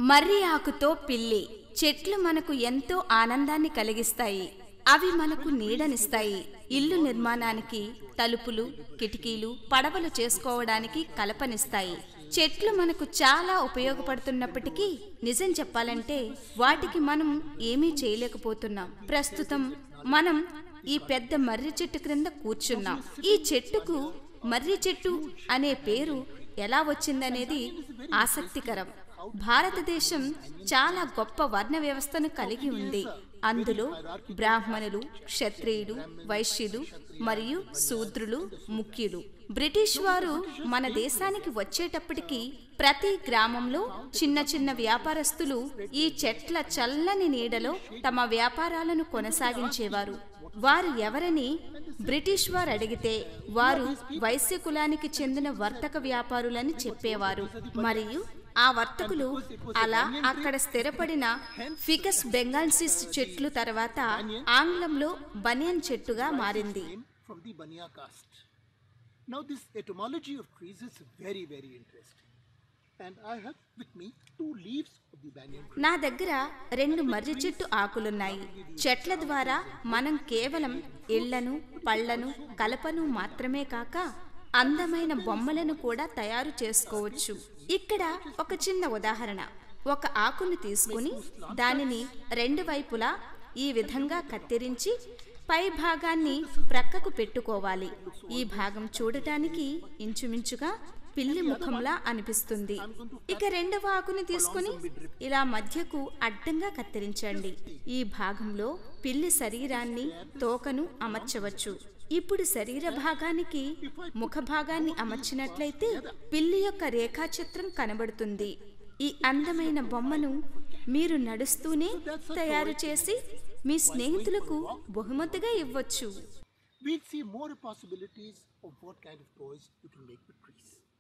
మర్రి ఆకుతో పిల్లి చెట్లు మనకు ఎంతో ఆనందాన్ని కలిగిస్తాయి అవి మనకు నీడనిస్తాయి ఇల్లు నిర్మాణానికి తలుపులు కిటికీలు పడవలు చేసుకోవడానికి కలపనిస్తాయి చెట్లు మనకు చాలా ఉపయోగపడుతున్నప్పటికీ నిజం చెప్పాలంటే వాటికి మనం ఏమీ చేయలేకపోతున్నాం ప్రస్తుతం మనం ఈ పెద్ద మర్రి చెట్టు క్రింద కూర్చున్నాం ఈ చెట్టుకు మర్రి చెట్టు అనే పేరు ఎలా వచ్చిందనేది ఆసక్తికరం భారతదేశం చాలా గొప్ప వర్ణ వ్యవస్థను కలిగి ఉంది అందులో బ్రాహ్మణులు క్షత్రియులు వైశ్యులు మరియు శూద్రులు ముఖ్యులు బ్రిటిష్ వారు మన దేశానికి వచ్చేటప్పటికి ప్రతి గ్రామంలో చిన్న చిన్న వ్యాపారస్తులు ఈ చెట్ల చల్లని నీడలో తమ వ్యాపారాలను కొనసాగించేవారు వారు ఎవరని బ్రిటిష్ వారు అడిగితే వారు వైశ్య కులానికి చెందిన వర్తక వ్యాపారులని చెప్పేవారు మరియు ఆ వర్తకులు అలా అక్కడ స్థిరపడిన ఫికస్ బెంగాల్సిస్ చెట్లు తర్వాత ఆంగ్లంలో బనియన్ చెట్టుగా మారింది from the Banya caste. Now, this etymology of trees is very, very interesting. And I have with me two leaves of the banyan tree. నా దగ్గర రెండు మర్రి చెట్టు ఆకులున్నాయి చెట్ల ద్వారా మనం కేవలం ఇళ్లను పళ్లను కలపను మాత్రమే కాక అందమైన బొమ్మలను కూడా తయారు చేసుకోవచ్చు ఇక్కడ ఒక చిన్న ఉదాహరణ ఒక ఆకును తీసుకుని దానిని రెండు వైపులా ఈ విధంగా కత్తిరించి పై భాగాన్ని ప్రక్కకు పెట్టుకోవాలి ఈ భాగం చూడటానికి ఇంచుమించుగా పిల్లి ముఖంలా అనిపిస్తుంది ఇక రెండవ ఆకుని తీసుకుని ఇలా మధ్యకు అడ్డంగా కత్తిరించండి ఈ భాగంలో పిల్లి శరీరాన్ని తోకను అమర్చవచ్చు ఇప్పుడు శరీర భాగానికి ముఖ భాగాన్ని అమర్చినట్లయితే పిల్లి యొక్క రేఖాచిత్రం కనబడుతుంది ఈ అందమైన బొమ్మను మీరు నడుస్తూనే తయారు చేసి మీ స్నేహితులకు బహుమతిగా ఇవ్వచ్చు We'll see more possibilities of what kind of toys you can make with trees.